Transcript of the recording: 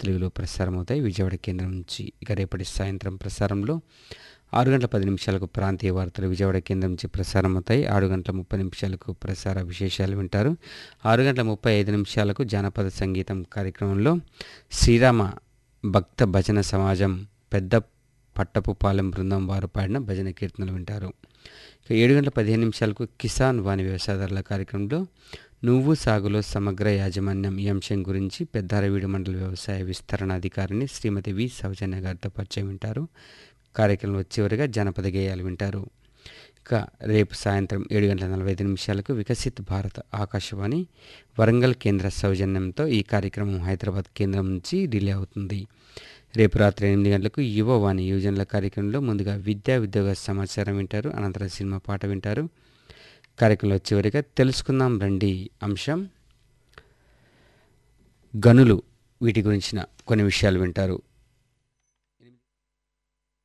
తెలుగులో ప్రసారం అవుతాయి విజయవాడ కేంద్రం నుంచి ఇక రేపటి సాయంత్రం ప్రసారంలో ఆరు గంటల పది నిమిషాలకు ప్రాంతీయ వార్తలు విజయవాడ కేంద్రం నుంచి ప్రసారం అవుతాయి ఆరు గంటల ముప్పై నిమిషాలకు ప్రసార విశేషాలు వింటారు ఆరు గంటల ముప్పై ఐదు నిమిషాలకు జానపద సంగీతం కార్యక్రమంలో శ్రీరామ భక్త భజన సమాజం పెద్ద పట్టపు పాలెం బృందం వారు పాడిన భజన కీర్తనలు వింటారు ఇక ఏడు గంటల పదిహేను నిమిషాలకు కిసాన్ వాణి వ్యవసాయదారుల కార్యక్రమంలో నువ్వు సాగులో సమగ్ర యాజమాన్యం ఈ అంశం గురించి పెద్దారవీడు మండల వ్యవసాయ విస్తరణ అధికారిని శ్రీమతి వి సౌజన్య గారితో పరిచయం వింటారు కార్యక్రమంలో చివరిగా జనపద గేయాలు వింటారు ఇక రేపు సాయంత్రం ఏడు గంటల నలభై ఐదు నిమిషాలకు వికసిత్ భారత్ ఆకాశవాణి వరంగల్ కేంద్ర సౌజన్యంతో ఈ కార్యక్రమం హైదరాబాద్ కేంద్రం నుంచి డిలే అవుతుంది రేపు రాత్రి ఎనిమిది గంటలకు యువవాణి యువజనుల కార్యక్రమంలో ముందుగా విద్యా ఉద్యోగ సమాచారం వింటారు అనంతరం సినిమా పాట వింటారు కార్యక్రమంలో చివరిగా తెలుసుకుందాం రండి అంశం గనులు వీటి గురించిన కొన్ని విషయాలు వింటారు